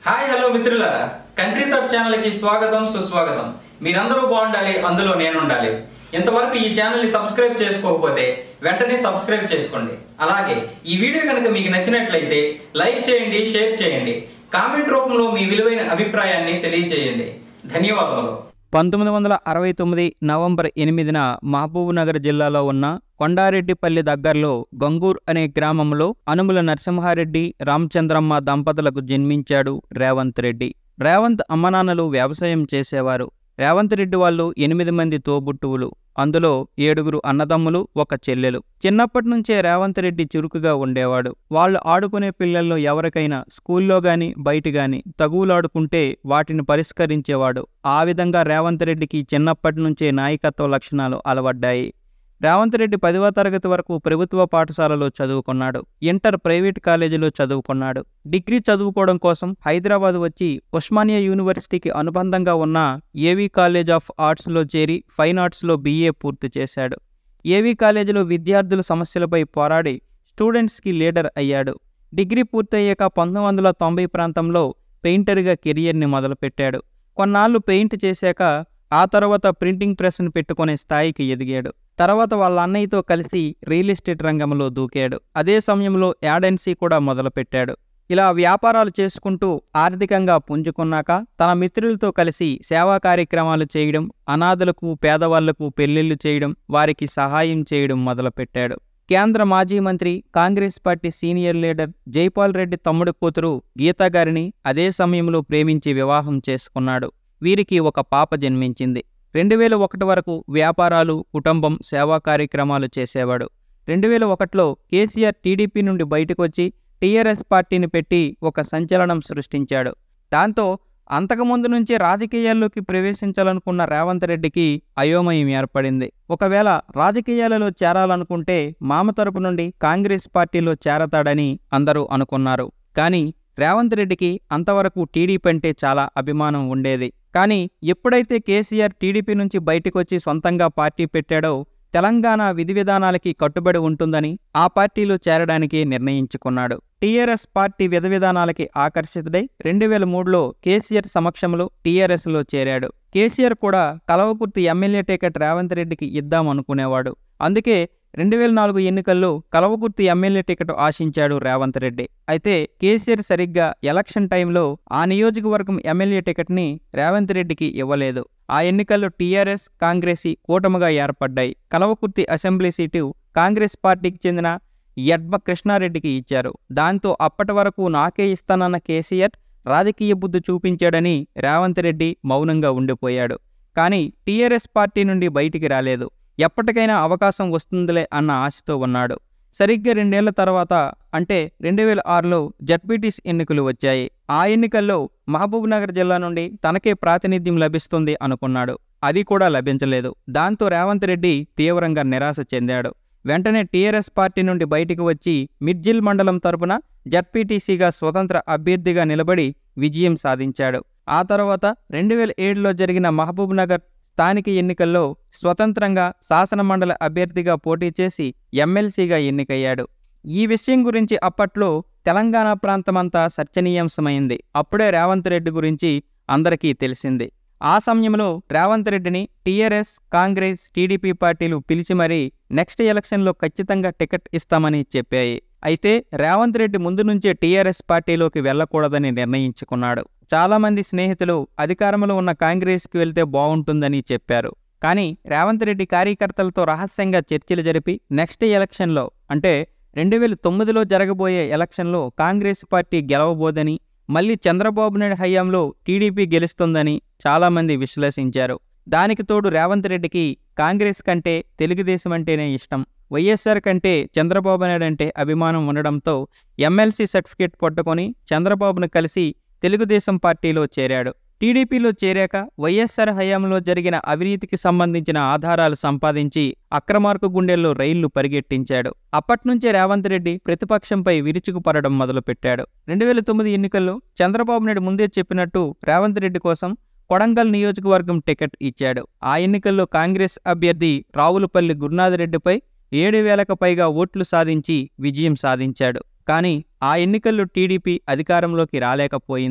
Hi hello మిత్రులారా Country Thoughts channel కి స్వాగతం సుస్వాగతం మీరందరూ బాగుండాలి అందులో నేను ఉండాలి ఇంతవరకు ఈ ఛానల్ ని సబ్స్క్రైబ్ చేసుకోకపోతే వెంటనే సబ్స్క్రైబ్ చేసుకోండి అలాగే ఈ వీడియో కనుక మీకు నచ్చినట్లయితే లైక్ చేయండి షేర్ చేయండి కామెంట్ రూపంలో మీ విలువైన అభిప్రాయాన్ని తెలియజేయండి ధన్యవాదములు పంతొమ్మిది వందల అరవై తొమ్మిది నవంబర్ ఎనిమిదిన మహబూబ్నగర్ జిల్లాలో ఉన్న కొండారెడ్డిపల్లి దగ్గరలో గంగూర్ అనే గ్రామంలో అనుముల నరసింహారెడ్డి రామచంద్రమ్మ దంపతులకు జన్మించాడు రేవంత్ రెడ్డి రేవంత్ అమ్మనాన్నలు వ్యవసాయం చేసేవారు రేవంత్ రెడ్డి వాళ్ళు ఎనిమిది మంది తోబుట్టువులు అందులో ఏడుగురు అన్నదమ్ములు ఒక చెల్లెలు చిన్నప్పటి నుంచే రేవంత్ రెడ్డి చురుకుగా ఉండేవాడు వాళ్ళు ఆడుకునే పిల్లల్లో ఎవరికైనా స్కూల్లో గాని బయట గాని తగువులాడుకుంటే వాటిని పరిష్కరించేవాడు ఆ విధంగా రేవంత్ రెడ్డికి చిన్నప్పటి నుంచే నాయకత్వ లక్షణాలు అలవడ్డాయి రేవంత్ రెడ్డి పదవ తరగతి వరకు ప్రభుత్వ పాఠశాలలో చదువుకున్నాడు ఇంటర్ ప్రైవేట్ కాలేజీలో చదువుకున్నాడు డిగ్రీ చదువుకోవడం కోసం హైదరాబాద్ వచ్చి ఉస్మానియా యూనివర్సిటీకి అనుబంధంగా ఉన్న ఏవీ కాలేజ్ ఆఫ్ ఆర్ట్స్లో చేరి ఫైన్ ఆర్ట్స్లో బీఏ పూర్తి చేశాడు ఏవీ కాలేజీలో విద్యార్థుల సమస్యలపై పోరాడి స్టూడెంట్స్కి లీడర్ అయ్యాడు డిగ్రీ పూర్తయ్యాక పంతొమ్మిది వందల తొంభై ప్రాంతంలో పెయింటర్గా కెరియర్ని మొదలుపెట్టాడు కొన్నాళ్ళు పెయింట్ చేశాక ఆ తర్వాత ప్రింటింగ్ ప్రెస్ను పెట్టుకునే స్థాయికి ఎదిగాడు తర్వాత వాళ్ళ అన్నయ్యతో కలిసి రియల్ ఎస్టేట్ రంగంలో దూకాడు అదే సమయంలో యాడెన్సీ కూడా మొదలుపెట్టాడు ఇలా వ్యాపారాలు చేసుకుంటూ ఆర్థికంగా పుంజుకున్నాక తన మిత్రులతో కలిసి సేవా కార్యక్రమాలు చేయడం అనాథలకు పేదవాళ్లకు పెళ్లిళ్లు చేయడం వారికి సహాయం చేయడం మొదలుపెట్టాడు కేంద్ర మాజీ మంత్రి Congress party senior leader Jaipal Reddy తమ్ముడు కూతురు గీతా గారిని అదే సమయంలో ప్రేమించి వివాహం చేసుకున్నాడు వీరికి ఒక పాప జన్మించింది రెండు వేల ఒకటి వరకు వ్యాపారాలు కుటుంబం సేవా కార్యక్రమాలు చేసేవాడు రెండు వేల ఒకటిలో కేసీఆర్ టీడీపీ నుండి బయటకు వచ్చి టీఆర్ఎస్ పార్టీని పెట్టి ఒక సంచలనం సృష్టించాడు దాంతో అంతకుముందు నుంచే రాజకీయాల్లోకి ప్రవేశించాలనుకున్న రేవంత్ రెడ్డికి అయోమయం ఏర్పడింది ఒకవేళ రాజకీయాలలో చేరాలనుకుంటే మామ తరపు నుండి కాంగ్రెస్ పార్టీలో చేరతాడని అందరూ అనుకున్నారు కానీ రేవంత్ రెడ్డికి అంతవరకు టీడీపీ అంటే చాలా అభిమానం ఉండేది కానీ ఎప్పుడైతే కేసీఆర్ టీడీపీ నుంచి బయటకొచ్చి సొంతంగా పార్టీ పెట్టాడో తెలంగాణ విధి విధానాలకి కట్టుబడి ఉంటుందని ఆ పార్టీలో చేరడానికి నిర్ణయించుకున్నాడు టీఆర్ఎస్ పార్టీ విధి విధానాలకి ఆకర్షితుడై రెండు వేల మూడులో కేసీఆర్ సమక్షంలో టీఆర్ఎస్లో చేరాడు కేసీఆర్ కూడా కలవకుర్తి ఎమ్మెల్యే టికెట్ రేవంత్ రెడ్డికి ఇద్దామనుకునేవాడు అందుకే రెండు వేల నాలుగు ఎన్నికల్లో కలవకుర్తి ఎమ్మెల్యే టికెట్ ఆశించాడు రేవంత్ రెడ్డి అయితే కేసీఆర్ సరిగ్గా ఎలక్షన్ టైంలో ఆ నియోజకవర్గం ఎమ్మెల్యే టికెట్ని రేవంత్ రెడ్డికి ఇవ్వలేదు ఆ ఎన్నికల్లో టీఆర్ఎస్ కాంగ్రెస్ కూటమిగా ఏర్పడ్డాయి కలవకుర్తి అసెంబ్లీ సీటు కాంగ్రెస్ పార్టీకి చెందిన యడ్మ కృష్ణారెడ్డికి ఇచ్చారు దాంతో అప్పటి వరకు నాకే ఇస్తానన్న కేసీఆర్ రాజకీయ బుద్ధి చూపించాడని రేవంత్ రెడ్డి మౌనంగా ఉండిపోయాడు కానీ టీఆర్ఎస్ పార్టీ నుండి బయటికి రాలేదు ఎప్పటికైనా అవకాశం వస్తుందిలే అన్న ఆశతో ఉన్నాడు సరిగ్గా రెండేళ్ల తర్వాత అంటే రెండు వేల ఆరులో జడ్పీటీస్ ఎన్నికలు వచ్చాయి ఆ ఎన్నికల్లో మహబూబ్నగర్ జిల్లా నుండి తనకే ప్రాతినిధ్యం లభిస్తుంది అనుకున్నాడు అది కూడా లభించలేదు దాంతో రేవంత్ రెడ్డి తీవ్రంగా నిరాశ చెందాడు వెంటనే టీఆర్ఎస్ పార్టీ నుండి బయటికి వచ్చి మిర్జిల్ మండలం తరపున జడ్పీటీసీగా స్వతంత్ర అభ్యర్థిగా నిలబడి విజయం సాధించాడు ఆ తర్వాత రెండు వేల ఏడులో జరిగిన మహబూబ్నగర్ స్థానిక ఎన్నికల్లో స్వతంత్రంగా శాసనమండలి అభ్యర్థిగా పోటీ చేసి ఎమ్మెల్సీగా ఎన్నికయ్యాడు ఈ విషయం గురించి అప్పట్లో తెలంగాణ ప్రాంతమంతా చర్చనీయాంశమైంది అప్పుడే రేవంత్ రెడ్డి గురించి అందరికీ తెలిసింది ఆ సమయంలో రేవంత్ రెడ్డిని టీఆర్ఎస్ కాంగ్రెస్ టీడీపీ పార్టీలు పిలిచి మరీ నెక్స్ట్ ఎలక్షన్లో ఖచ్చితంగా టికెట్ ఇస్తామని చెప్పాయి అయితే రేవంత్ రెడ్డి ముందు నుంచే టీఆర్ఎస్ పార్టీలోకి వెళ్లకూడదని నిర్ణయించుకున్నాడు చాలామంది స్నేహితులు అధికారంలో ఉన్న కాంగ్రెస్కి వెళ్తే బాగుంటుందని చెప్పారు కానీ రేవంత్ రెడ్డి కార్యకర్తలతో రహస్యంగా చర్చలు జరిపి నెక్స్ట్ ఎలక్షన్లో అంటే రెండు వేల తొమ్మిదిలో జరగబోయే ఎలక్షన్లో కాంగ్రెస్ పార్టీ గెలవబోదని మళ్ళీ చంద్రబాబు నాయుడు హయాంలో టీడీపీ గెలుస్తుందని చాలామంది విశ్లేషించారు దానికి తోడు రేవంత్ రెడ్డికి కాంగ్రెస్ కంటే తెలుగుదేశం అంటేనే ఇష్టం వైఎస్ఆర్ కంటే చంద్రబాబు నాయుడు అంటే అభిమానం ఉండడంతో ఎమ్మెల్సీ సర్టిఫికేట్ పట్టుకొని చంద్రబాబును కలిసి తెలుగుదేశం పార్టీలో చేరాడు టీడీపీలో చేరాక వైఎస్ఆర్ హయాంలో జరిగిన అవినీతికి సంబంధించిన ఆధారాలు సంపాదించి అక్రమార్కు గుండెల్లో రైళ్లు పరిగెట్టించాడు అప్పట్నుంచే రేవంత్ రెడ్డి ప్రతిపక్షంపై విరుచుకుపడడం మొదలుపెట్టాడు రెండు వేల తొమ్మిది ఎన్నికల్లో చంద్రబాబు నాయుడు ముందే చెప్పినట్టు రేవంత్ రెడ్డి కోసం కొడంగల్ నియోజకవర్గం టికెట్ ఇచ్చాడు ఆ ఎన్నికల్లో కాంగ్రెస్ అభ్యర్థి రావులపల్లి గురునాథరెడ్డిపై ఏడు వేలకు పైగా ఓట్లు సాధించి విజయం సాధించాడు కానీ ఆ ఎన్నికల్లో టీడీపీ అధికారంలోకి రాలేకపోయింది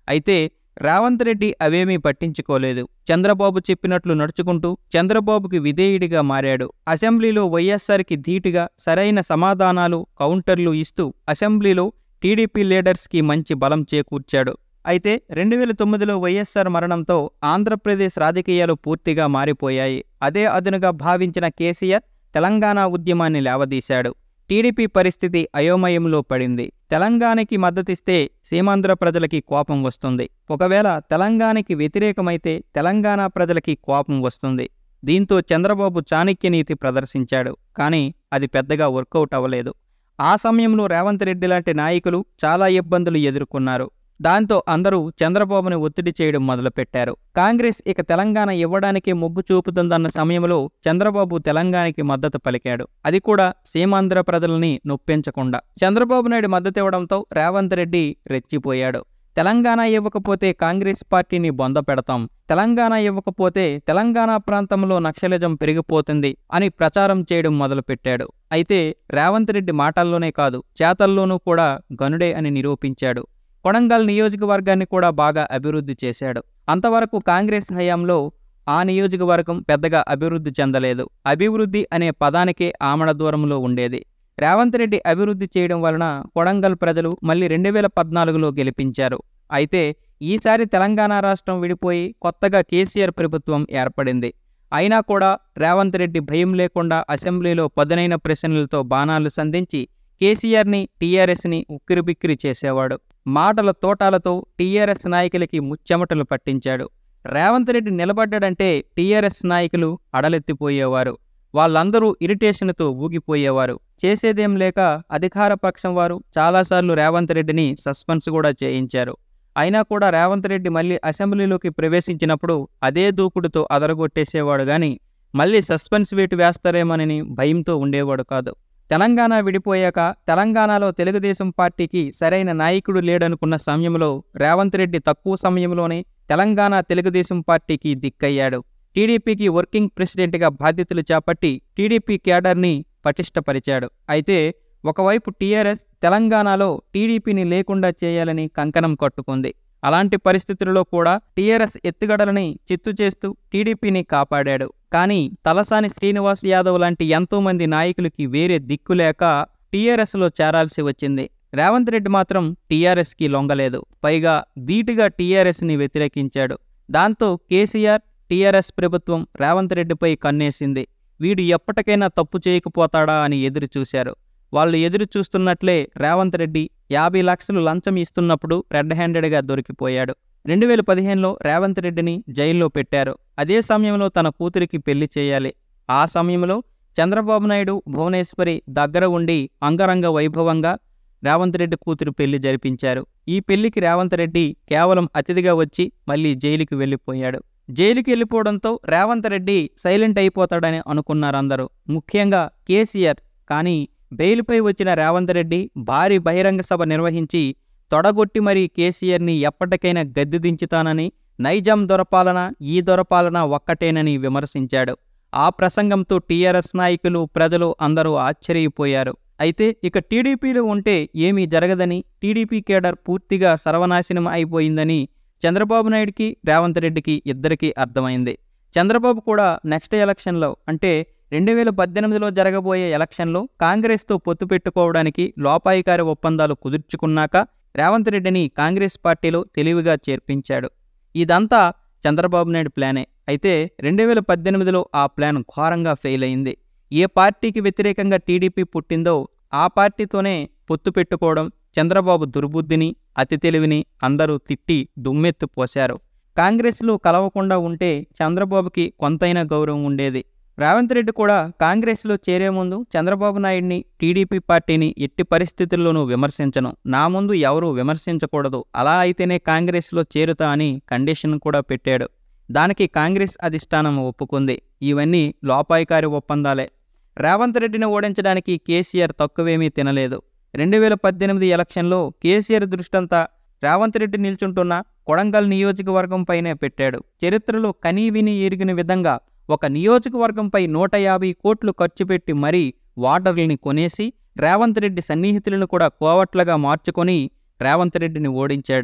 అయితే రేవంత్ రెడ్డి అవేమీ పట్టించుకోలేదు చంద్రబాబు చెప్పినట్లు నడుచుకుంటూ చంద్రబాబుకి విధేయుడిగా మారాడు అసెంబ్లీలో వైఎస్ఆర్కి ధీటుగా సరైన సమాధానాలు కౌంటర్లు ఇస్తూ అసెంబ్లీలో టీడీపీ లీడర్స్కి మంచి బలం చేకూర్చాడు అయితే రెండు వేల తొమ్మిదిలో వైఎస్ఆర్ మరణంతో ఆంధ్రప్రదేశ్ రాజకీయాలు పూర్తిగా మారిపోయాయి అదే అదునుగా భావించిన కేసీఆర్ తెలంగాణ ఉద్యమాన్ని లేవదీశాడు టీడీపీ పరిస్థితి అయోమయంలో పడింది తెలంగాణకి మద్దతిస్తే సీమాంధ్ర ప్రజలకి కోపం వస్తుంది ఒకవేళ తెలంగాణకి వ్యతిరేకమైతే తెలంగాణ ప్రజలకి కోపం వస్తుంది దీంతో చంద్రబాబు చాణక్య నీతి ప్రదర్శించాడు కానీ అది పెద్దగా వర్కౌట్ అవ్వలేదు ఆ సమయంలో రేవంత్ రెడ్డి లాంటి నాయకులు చాలా ఇబ్బందులు ఎదుర్కొన్నారు దాంతో అందరూ చంద్రబాబుని ఒత్తిడి చేయడం మొదలుపెట్టారు కాంగ్రెస్ ఇక తెలంగాణ ఇవ్వడానికే మొగ్గు చూపుతుందన్న సమయంలో చంద్రబాబు తెలంగాణకి మద్దతు పలికాడు అది కూడా సీమాంధ్ర ప్రజలని నొప్పించకుండా చంద్రబాబు నాయుడు మద్దతు ఇవ్వడంతో రేవంత్ రెడ్డి రెచ్చిపోయాడు తెలంగాణ ఇవ్వకపోతే కాంగ్రెస్ పార్టీని బొంద పెడతాం తెలంగాణ ఇవ్వకపోతే తెలంగాణ ప్రాంతంలో నక్సలిజం పెరిగిపోతుంది అని ప్రచారం చేయడం మొదలుపెట్టాడు అయితే రేవంత్ రెడ్డి మాటల్లోనే కాదు చేతల్లోనూ కూడా గనుడే అని నిరూపించాడు కొడంగల్ నియోజకవర్గాన్ని కూడా బాగా అభివృద్ధి చేశాడు అంతవరకు కాంగ్రెస్ హయాంలో ఆ నియోజకవర్గం పెద్దగా అభివృద్ధి చెందలేదు అభివృద్ధి అనే పదానికే ఆమడ దూరంలో ఉండేది రేవంత్ రెడ్డి అభివృద్ధి చేయడం వలన కొడంగల్ ప్రజలు మళ్ళీ రెండు వేల పద్నాలుగులో గెలిపించారు అయితే ఈసారి తెలంగాణ రాష్ట్రం విడిపోయి కొత్తగా కేసీఆర్ ప్రభుత్వం ఏర్పడింది అయినా కూడా రేవంత్ రెడ్డి భయం లేకుండా అసెంబ్లీలో పదునైన ప్రశ్నలతో బాణాలు సంధించి కేసీఆర్ని టీఆర్ఎస్ని ఉక్కిరిబిక్కిరి చేసేవాడు మాటల తోటాలతో టీఆర్ఎస్ నాయకులకి ముచ్చెమటలు పట్టించాడు రేవంత్ రెడ్డి నిలబడ్డాడంటే టీఆర్ఎస్ నాయకులు అడలెత్తిపోయేవారు వాళ్ళందరూ ఇరిటేషన్తో ఊగిపోయేవారు చేసేదేం లేక అధికార పక్షం వారు చాలాసార్లు రేవంత్ రెడ్డిని సస్పెన్స్ కూడా చేయించారు అయినా కూడా రేవంత్ రెడ్డి మళ్ళీ అసెంబ్లీలోకి ప్రవేశించినప్పుడు అదే దూకుడుతో అదరగొట్టేసేవాడు గాని మళ్ళీ సస్పెన్స్ వేటు వేస్తారేమోనని భయంతో ఉండేవాడు కాదు తెలంగాణ విడిపోయాక తెలంగాణలో తెలుగుదేశం పార్టీకి సరైన నాయకుడు లేడనుకున్న సమయంలో రేవంత్ రెడ్డి తక్కువ సమయంలోనే తెలంగాణ తెలుగుదేశం పార్టీకి దిక్కయ్యాడు టీడీపీకి వర్కింగ్ ప్రెసిడెంట్గా బాధ్యతలు చేపట్టి టీడీపీ క్యాడర్ని పటిష్టపరిచాడు అయితే ఒకవైపు టీఆర్ఎస్ తెలంగాణలో టీడీపీని లేకుండా చేయాలని కంకణం కట్టుకుంది అలాంటి పరిస్థితుల్లో కూడా టీఆర్ఎస్ ఎత్తుగడలని చిత్తు చేస్తూ టీడీపీని కాపాడాడు కానీ తలసాని శ్రీనివాస్ యాదవ్ లాంటి ఎంతో మంది నాయకులకి వేరే దిక్కు లేక టీఆర్ఎస్లో చేరాల్సి వచ్చింది రేవంత్ రెడ్డి మాత్రం టీఆర్ఎస్కి లొంగలేదు పైగా ధీటుగా టీఆర్ఎస్ని వ్యతిరేకించాడు దాంతో కేసీఆర్ టీఆర్ఎస్ ప్రభుత్వం రేవంత్ రెడ్డిపై కన్నేసింది వీడు ఎప్పటికైనా తప్పు చేయకపోతాడా అని ఎదురు చూశారు వాళ్ళు ఎదురు చూస్తున్నట్లే రేవంత్ రెడ్డి యాభై లక్షలు లంచం ఇస్తున్నప్పుడు రెడ్ హ్యాండెడ్గా దొరికిపోయాడు రెండు వేల పదిహేనులో రేవంత్ రెడ్డిని జైల్లో పెట్టారు అదే సమయంలో తన కూతురికి పెళ్లి చేయాలి ఆ సమయంలో చంద్రబాబు నాయుడు భువనేశ్వరి దగ్గర ఉండి అంగరంగ వైభవంగా రేవంత్ రెడ్డి కూతురు పెళ్లి జరిపించారు ఈ పెళ్లికి రేవంత్ రెడ్డి కేవలం అతిథిగా వచ్చి మళ్ళీ జైలుకి వెళ్ళిపోయాడు జైలుకి వెళ్ళిపోవడంతో రేవంత్ రెడ్డి సైలెంట్ అయిపోతాడని అనుకున్నారు అందరూ ముఖ్యంగా కేసీఆర్ కానీ బెయిల్పై వచ్చిన రేవంత్ రెడ్డి భారీ బహిరంగ సభ నిర్వహించి తొడగొట్టి మరీ కేసీఆర్ని ఎప్పటికైనా గద్దె దించుతానని నైజాం దొరపాలన ఈ దొరపాలన ఒక్కటేనని విమర్శించాడు ఆ ప్రసంగంతో టీఆర్ఎస్ నాయకులు ప్రజలు అందరూ ఆశ్చర్యపోయారు అయితే ఇక టీడీపీలో ఉంటే ఏమీ జరగదని టీడీపీ కేడర్ పూర్తిగా సర్వనాశనం అయిపోయిందని చంద్రబాబు నాయుడికి రేవంత్ రెడ్డికి ఇద్దరికీ అర్థమైంది చంద్రబాబు కూడా నెక్స్ట్ ఎలక్షన్లో అంటే రెండు వేల పద్దెనిమిదిలో జరగబోయే ఎలక్షన్లో కాంగ్రెస్తో పొత్తు పెట్టుకోవడానికి లోపాయికారి ఒప్పందాలు కుదుర్చుకున్నాక రేవంత్ రెడ్డిని కాంగ్రెస్ పార్టీలో తెలివిగా చేర్పించాడు ఇదంతా చంద్రబాబు నాయుడు ప్లానే అయితే రెండు వేల పద్దెనిమిదిలో ఆ ప్లాన్ ఘోరంగా ఫెయిల్ అయింది ఏ పార్టీకి వ్యతిరేకంగా టీడీపీ పుట్టిందో ఆ పార్టీతోనే పొత్తు పెట్టుకోవడం చంద్రబాబు దుర్బుద్ధిని అతి తెలివిని అందరూ తిట్టి దుమ్మెత్తు పోశారు కాంగ్రెస్లో కలవకుండా ఉంటే చంద్రబాబుకి కొంతైనా గౌరవం ఉండేది రేవంత్ రెడ్డి కూడా కాంగ్రెస్లో చేరే ముందు చంద్రబాబు నాయుడిని టీడీపీ పార్టీని ఎట్టి పరిస్థితుల్లోనూ విమర్శించను నా ముందు ఎవరూ విమర్శించకూడదు అలా అయితేనే కాంగ్రెస్లో చేరుతా అని కండిషన్ కూడా పెట్టాడు దానికి కాంగ్రెస్ అధిష్టానం ఒప్పుకుంది ఇవన్నీ లోపాయికారి ఒప్పందాలే రేవంత్ రెడ్డిని ఓడించడానికి కేసీఆర్ తక్కువేమీ తినలేదు రెండు వేల పద్దెనిమిది ఎలక్షన్లో కేసీఆర్ దృష్టంతా రేవంత్ రెడ్డి నిల్చుంటున్న కొడంగల్ నియోజకవర్గం పైనే పెట్టాడు చరిత్రలో కనీవిని ఎరిగిన విధంగా ఒక నియోజకవర్గంపై నూట యాభై కోట్లు ఖర్చు పెట్టి మరీ వాటర్లని కొనేసి రేవంత్ రెడ్డి సన్నిహితులను కూడా కోవట్లుగా మార్చుకొని రేవంత్ రెడ్డిని ఓడించాడు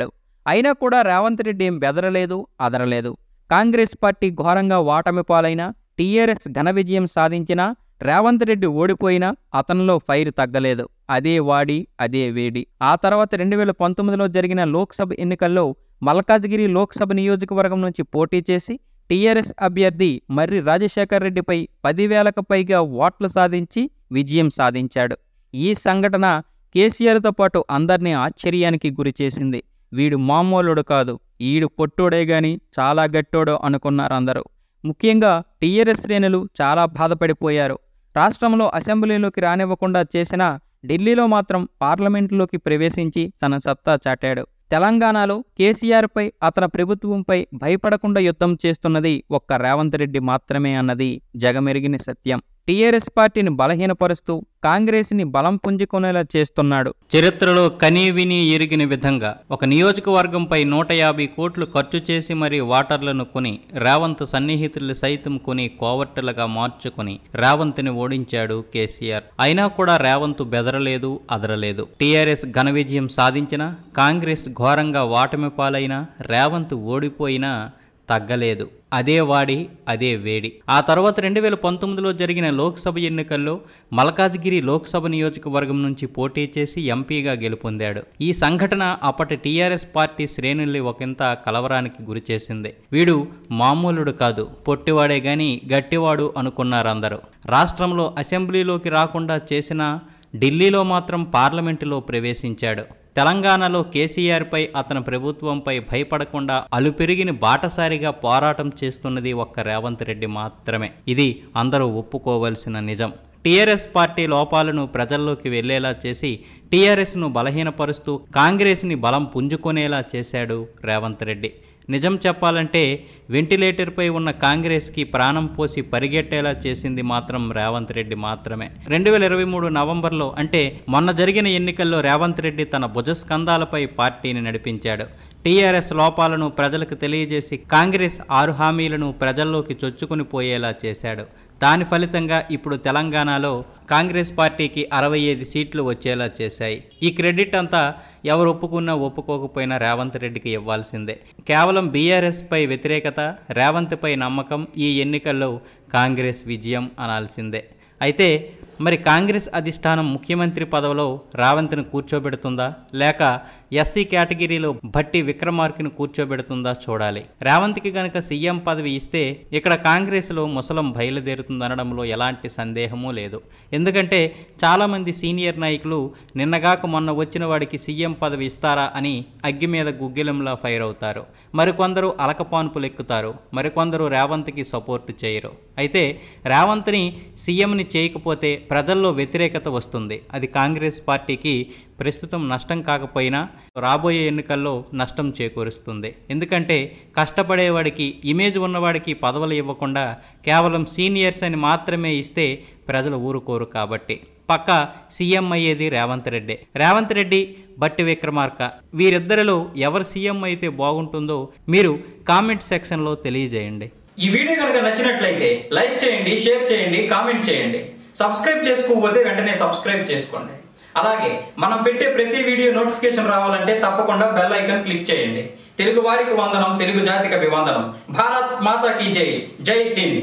అయినా కూడా రేవంత్ రెడ్డి ఏం బెదరలేదు అదరలేదు కాంగ్రెస్ పార్టీ ఘోరంగా ఓటమి పాలైనా టీఆర్ఎస్ ఘన విజయం సాధించినా రేవంత్ రెడ్డి ఓడిపోయినా అతనిలో ఫైర్ తగ్గలేదు అదే వాడి అదే వేడి ఆ తర్వాత రెండు వేల పంతొమ్మిదిలో జరిగిన లోక్సభ ఎన్నికల్లో మల్కాజ్గిరి లోక్సభ నియోజకవర్గం నుంచి పోటీ చేసి టీఆర్ఎస్ అభ్యర్థి మర్రి రాజశేఖర్ రెడ్డిపై పదివేలకు పైగా ఓట్లు సాధించి విజయం సాధించాడు ఈ సంఘటన కేసీఆర్తో పాటు అందరినీ ఆశ్చర్యానికి గురిచేసింది వీడు మామూలుడు కాదు ఈడు పొట్టోడే గాని చాలా గట్టోడో అనుకున్నారు అందరూ ముఖ్యంగా టీఆర్ఎస్ శ్రేణులు చాలా బాధపడిపోయారు రాష్ట్రంలో అసెంబ్లీలోకి రానివ్వకుండా చేసిన ఢిల్లీలో మాత్రం పార్లమెంటులోకి ప్రవేశించి తన సత్తా చాటాడు తెలంగాణలో కేసీఆర్పై అతని ప్రభుత్వంపై భయపడకుండా యుద్ధం చేస్తున్నది ఒక్క రేవంత్ రెడ్డి మాత్రమే అన్నది జగమెరిగిన సత్యం టీఆర్ఎస్ పార్టీని బలహీనపరుస్తూ కాంగ్రెస్ని బలం పుంజుకునేలా చేస్తున్నాడు చరిత్రలో కనీ విని ఎరిగిన విధంగా ఒక నియోజకవర్గంపై నూట యాభై కోట్లు ఖర్చు చేసి మరీ వాటర్లను కొని రేవంత్ సన్నిహితులు సైతం కొని కోవర్టులుగా మార్చుకుని రేవంత్ని ఓడించాడు కేసీఆర్ అయినా కూడా రేవంత్ బెదరలేదు అదరలేదు టీఆర్ఎస్ ఘన విజయం సాధించిన కాంగ్రెస్ ఘోరంగా ఓటమి పాలైన రేవంత్ ఓడిపోయినా తగ్గలేదు అదే వాడి అదే వేడి ఆ తర్వాత రెండు వేల పంతొమ్మిదిలో జరిగిన లోక్సభ ఎన్నికల్లో మల్కాజ్గిరి లోక్సభ నియోజకవర్గం నుంచి పోటీ చేసి ఎంపీగా గెలుపొందాడు ఈ సంఘటన అప్పటి టీఆర్ఎస్ పార్టీ శ్రేణుల్ని ఒకంత కలవరానికి గురిచేసింది వీడు మామూలుడు కాదు పొట్టివాడే గాని గట్టివాడు అనుకున్నారందరూ రాష్ట్రంలో అసెంబ్లీలోకి రాకుండా చేసిన ఢిల్లీలో మాత్రం పార్లమెంటులో ప్రవేశించాడు తెలంగాణలో కేసీఆర్పై అతని ప్రభుత్వంపై భయపడకుండా అలుపెరిగిన బాటసారిగా పోరాటం చేస్తున్నది ఒక్క రేవంత్ రెడ్డి మాత్రమే ఇది అందరూ ఒప్పుకోవలసిన నిజం టీఆర్ఎస్ పార్టీ లోపాలను ప్రజల్లోకి వెళ్లేలా చేసి టీఆర్ఎస్ను బలహీనపరుస్తూ కాంగ్రెస్ని బలం పుంజుకునేలా చేశాడు రేవంత్ రెడ్డి నిజం చెప్పాలంటే వెంటిలేటర్పై ఉన్న కాంగ్రెస్కి ప్రాణం పోసి పరిగెట్టేలా చేసింది మాత్రం రేవంత్ రెడ్డి మాత్రమే రెండు వేల ఇరవై మూడు నవంబర్లో అంటే మొన్న జరిగిన ఎన్నికల్లో రేవంత్ రెడ్డి తన భుజస్కంధాలపై పార్టీని నడిపించాడు టీఆర్ఎస్ లోపాలను ప్రజలకు తెలియజేసి కాంగ్రెస్ ఆరు హామీలను ప్రజల్లోకి చొచ్చుకుని పోయేలా చేశాడు దాని ఫలితంగా ఇప్పుడు తెలంగాణలో కాంగ్రెస్ పార్టీకి అరవై ఐదు సీట్లు వచ్చేలా చేశాయి ఈ క్రెడిట్ అంతా ఎవరు ఒప్పుకున్నా ఒప్పుకోకపోయినా రేవంత్ రెడ్డికి ఇవ్వాల్సిందే కేవలం బీఆర్ఎస్పై వ్యతిరేకత రేవంత్పై నమ్మకం ఈ ఎన్నికల్లో కాంగ్రెస్ విజయం అనాల్సిందే అయితే మరి కాంగ్రెస్ అధిష్టానం ముఖ్యమంత్రి పదవిలో రావంత్ను కూర్చోబెడుతుందా లేక ఎస్సీ కేటగిరీలో భట్టి విక్రమార్కిని కూర్చోబెడుతుందా చూడాలి రేవంత్కి గనక సీఎం పదవి ఇస్తే ఇక్కడ కాంగ్రెస్లో ముసలం బయలుదేరుతుందనడంలో ఎలాంటి సందేహమూ లేదు ఎందుకంటే చాలామంది సీనియర్ నాయకులు నిన్నగాక మొన్న వచ్చిన వాడికి సీఎం పదవి ఇస్తారా అని అగ్గి మీద గుగ్గిలంలా ఫైర్ అవుతారు మరికొందరు అలకపాన్పులు ఎక్కుతారు మరికొందరు రేవంత్కి సపోర్ట్ చేయరు అయితే రేవంత్ని సీఎంని చేయకపోతే ప్రజల్లో వ్యతిరేకత వస్తుంది అది కాంగ్రెస్ పార్టీకి ప్రస్తుతం నష్టం కాకపోయినా రాబోయే ఎన్నికల్లో నష్టం చేకూరుస్తుంది ఎందుకంటే కష్టపడేవాడికి ఇమేజ్ ఉన్నవాడికి పదవులు ఇవ్వకుండా కేవలం సీనియర్స్ అని మాత్రమే ఇస్తే ప్రజలు ఊరుకోరు కాబట్టి పక్క సీఎం అయ్యేది రేవంత్ రెడ్డి రేవంత్ రెడ్డి బట్టి విక్రమార్క వీరిద్దరిలో ఎవరు సీఎం అయితే బాగుంటుందో మీరు కామెంట్ సెక్షన్లో తెలియజేయండి ఈ వీడియో కనుక నచ్చినట్లయితే లైక్ చేయండి షేర్ చేయండి కామెంట్ చేయండి సబ్స్క్రైబ్ చేసుకోకపోతే వెంటనే సబ్స్క్రైబ్ చేసుకోండి అలాగే మనం పెట్టే ప్రతి వీడియో నోటిఫికేషన్ రావాలంటే తప్పకుండా బెల్ ఐకాన్ క్లిక్ చేయండి తెలుగు వారికి వందనం తెలుగు జాతికి అభివందనం భారత్ మాతా కీ జై జై Hind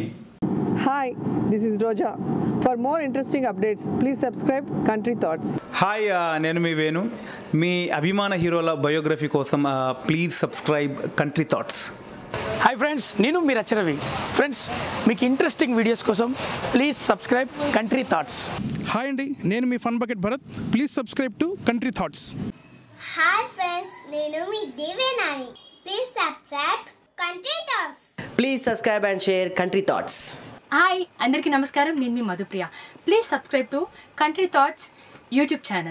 Hi, this is Roja. For more interesting updates, please subscribe Country Thoughts. Hi ఆ, నేను మీ వేణు మీ అభిమాన హీరోల బయోగ్రఫీ కోసం ఆ, please subscribe Country Thoughts hi friends నేను మీ రచరవి ఫ్రెండ్స్ మీకు ఇంట్రెస్టింగ్ వీడియోస్ కోసం please subscribe Country Thoughts hi అండి నేను మీ Fun Bucket Bharath please subscribe to Country Thoughts hi friends నేను మీ Devenani please subscribe Country Thoughts Please subscribe and share Country Thoughts. Hi అందరికీ నమస్కారం నేను మీ Madhupriya please subscribe to Country Thoughts YouTube channel